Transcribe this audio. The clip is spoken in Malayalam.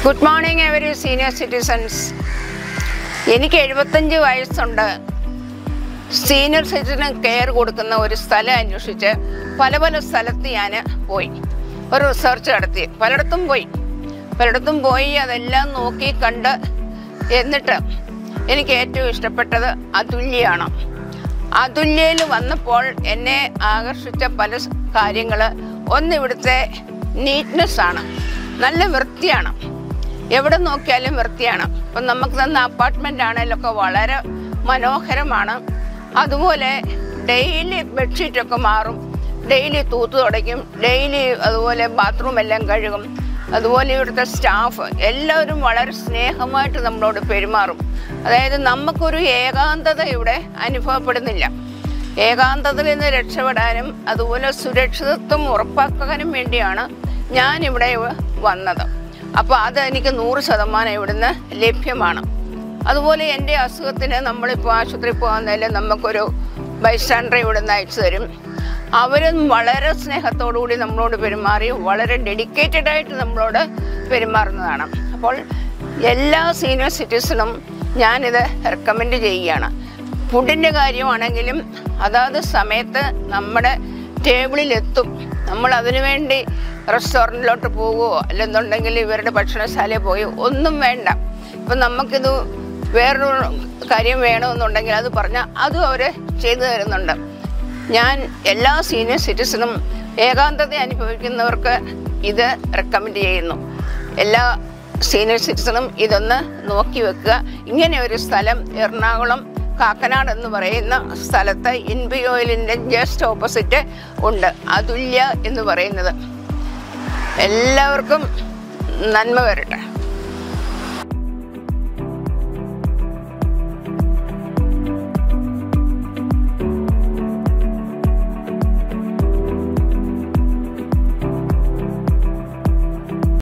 good morning every senior citizens എനിക്ക് എഴുപത്തഞ്ച് വയസ്സുണ്ട് സീനിയർ സിറ്റിസന് കെയർ കൊടുക്കുന്ന ഒരു സ്ഥലം അന്വേഷിച്ച് പല പല സ്ഥലത്ത് ഞാൻ പോയി ഒരു റിസർച്ച് നടത്തി പലയിടത്തും പോയി പലയിടത്തും പോയി അതെല്ലാം നോക്കി കണ്ട് എന്നിട്ട് എനിക്ക് ഏറ്റവും ഇഷ്ടപ്പെട്ടത് അതുല്യാണ് അതുല്യയിൽ വന്നപ്പോൾ എന്നെ ആകർഷിച്ച പല കാര്യങ്ങൾ ഒന്ന് ഇവിടുത്തെ നീറ്റ്നെസ് ആണ് നല്ല വൃത്തിയാണ് എവിടെ നോക്കിയാലും വൃത്തിയാണ് ഇപ്പം നമുക്ക് തന്ന അപ്പാർട്ട്മെൻ്റ് ആണെങ്കിലൊക്കെ വളരെ മനോഹരമാണ് അതുപോലെ ഡെയിലി ബെഡ്ഷീറ്റൊക്കെ മാറും ഡെയിലി തൂത്ത് തുടയ്ക്കും ഡെയിലി അതുപോലെ ബാത്റൂം എല്ലാം കഴുകും അതുപോലെ ഇവിടുത്തെ സ്റ്റാഫ് എല്ലാവരും വളരെ സ്നേഹമായിട്ട് നമ്മളോട് പെരുമാറും അതായത് നമുക്കൊരു ഏകാന്തത ഇവിടെ അനുഭവപ്പെടുന്നില്ല ഏകാന്തതയിൽ നിന്ന് രക്ഷപ്പെടാനും അതുപോലെ സുരക്ഷിതത്വം ഉറപ്പാക്കാനും വേണ്ടിയാണ് ഞാൻ ഇവിടെ വന്നത് അപ്പോൾ അത് എനിക്ക് നൂറ് ശതമാനം ഇവിടുന്ന് ലഭ്യമാണ് അതുപോലെ എൻ്റെ അസുഖത്തിന് നമ്മളിപ്പോൾ ആശുപത്രിയിൽ പോകുന്നതിൽ നമുക്കൊരു ബൈസ്റ്റാൻഡറെ ഇവിടുന്ന് അയച്ചു തരും അവരും വളരെ സ്നേഹത്തോടുകൂടി നമ്മളോട് പെരുമാറി വളരെ ഡെഡിക്കേറ്റഡ് ആയിട്ട് നമ്മളോട് പെരുമാറുന്നതാണ് അപ്പോൾ എല്ലാ സീനിയർ സിറ്റിസണും ഞാനിത് റെക്കമെൻഡ് ചെയ്യുകയാണ് ഫുഡിൻ്റെ കാര്യമാണെങ്കിലും അതാത് സമയത്ത് നമ്മുടെ ടേബിളിലെത്തും നമ്മൾ അതിനു വേണ്ടി റെസ്റ്റോറൻറ്റിലോട്ട് പോകുകയോ അല്ലെന്നുണ്ടെങ്കിൽ ഇവരുടെ ഭക്ഷണശാലയിൽ പോയി ഒന്നും വേണ്ട ഇപ്പം നമുക്കിത് വേറൊരു കാര്യം വേണമെന്നുണ്ടെങ്കിൽ അത് പറഞ്ഞാൽ അതും അവർ ചെയ്തു തരുന്നുണ്ട് ഞാൻ എല്ലാ സീനിയർ സിറ്റിസണും ഏകാന്തത അനുഭവിക്കുന്നവർക്ക് ഇത് റെക്കമെൻഡ് ചെയ്യുന്നു എല്ലാ സീനിയർ സിറ്റിസണും ഇതൊന്ന് നോക്കി വെക്കുക ഇങ്ങനെ ഒരു സ്ഥലം എറണാകുളം കാക്കനാട് എന്ന് പറയുന്ന സ്ഥലത്ത് ഇൻബി ഓയിലിൻ്റെ ജസ്റ്റ് ഓപ്പോസിറ്റ് ഉണ്ട് അതുല്യ എന്ന് പറയുന്നത് എല്ലാവർക്കും നന്മ വരട്ടെ